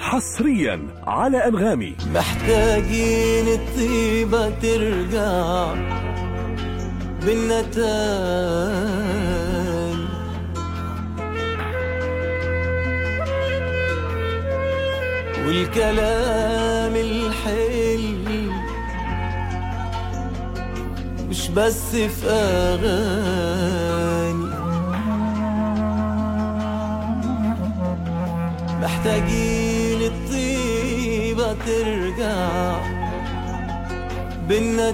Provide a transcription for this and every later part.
حصريا على أنغامي محتاجين الطيبة ترجع بينا تاني والكلام الحلو مش بس في أغاني محتاجين الطيبة ترجع بينا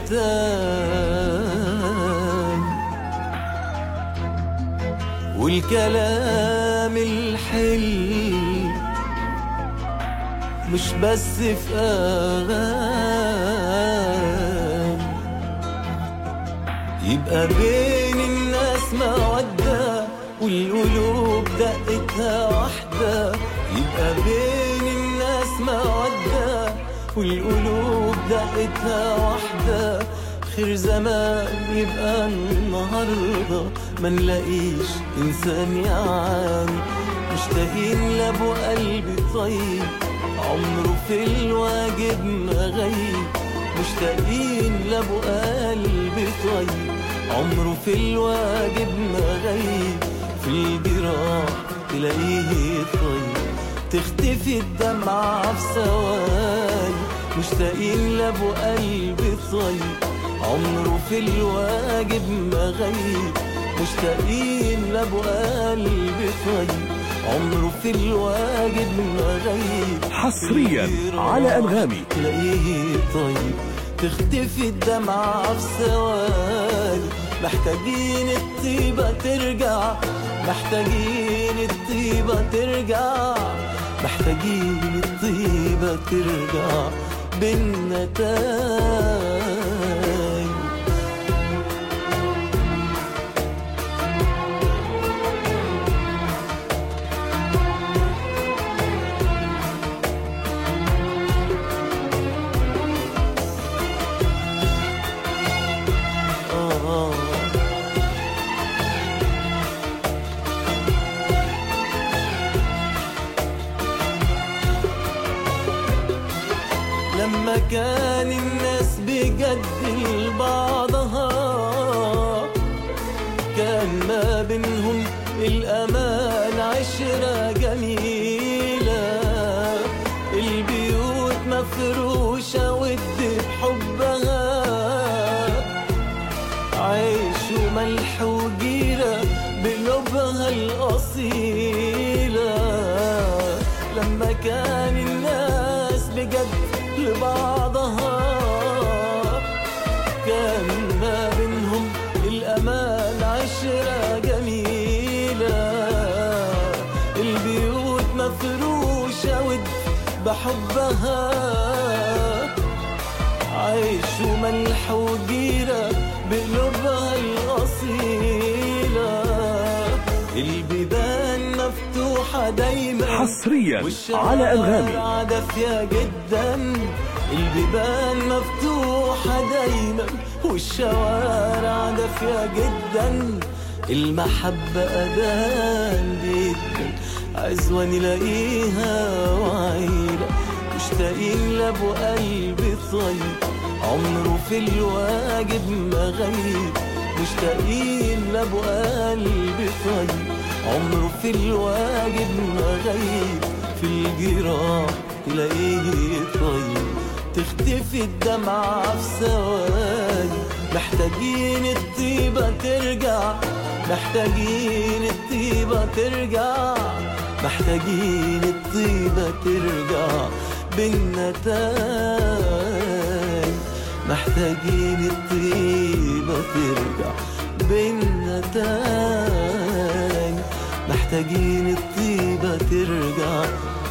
تاني والكلام الحلو مش بس في أغاني يبقى بين الناس مودة والقلوب دقتها واحدة يبقى بين الناس مودة والقلوب دقتها واحدة خير زمان يبقى النهاردة ما نلاقيش إنسان يعاني مشتاقين لأبو قلبي طيب عمره في الواجب ما غيب مشتاقين لأبو قلبي طيب عمره في الواجب ما غيب في الجراح تلاقيه طيب تختفي الدمعة في ثواني مشتاقين لأبو قلبي طيب عمره في الواجب ما غيب مشتاقين لأبو قلبي طيب عمره في الواجب ما غيب حصرياً على أنغامي. تلاقيه طيب تختفي الدمعة في ثواني محتاجين الطيبة ترجع محتاجين الطيبة ترجع محتاجين الطيبة ترجع بينا تاني آه لما كان الناس بجد لبعضها كان ما بينهم الأمان عشرة جميلة البيوت مفروشة ود بحبها عيش وملح وجيرة بقلوبها الأصيلة لما كان الناس بجد لبعضها كان ما بينهم الأمان عشرة جميلة البيوت مفروشة ود بحبها عيش وملح وجيرة بقلوبها الأصيلة البيبان مفتوحة دايما حصرياً على أنغامي. والشوارع دافية جدا البيبان مفتوحة دايما والشوارع دافية جدا المحبة أذان جدا عزوة نلاقيها وعيلة مشتاقين لأبو قلبي طيب عمره في الواجب ما غيب مشتاقين لأبو قلبي طيب عمره في الواجب ما غيب في الجراح تلاقيه طيب تختفي الدمعة في ثواني محتاجين الطيبة ترجع محتاجين الطيبة ترجع محتاجين الطيبة ترجع بينا تاني محتاجين الطيبة ترجع بينا تاني محتاجين الطيبة ترجع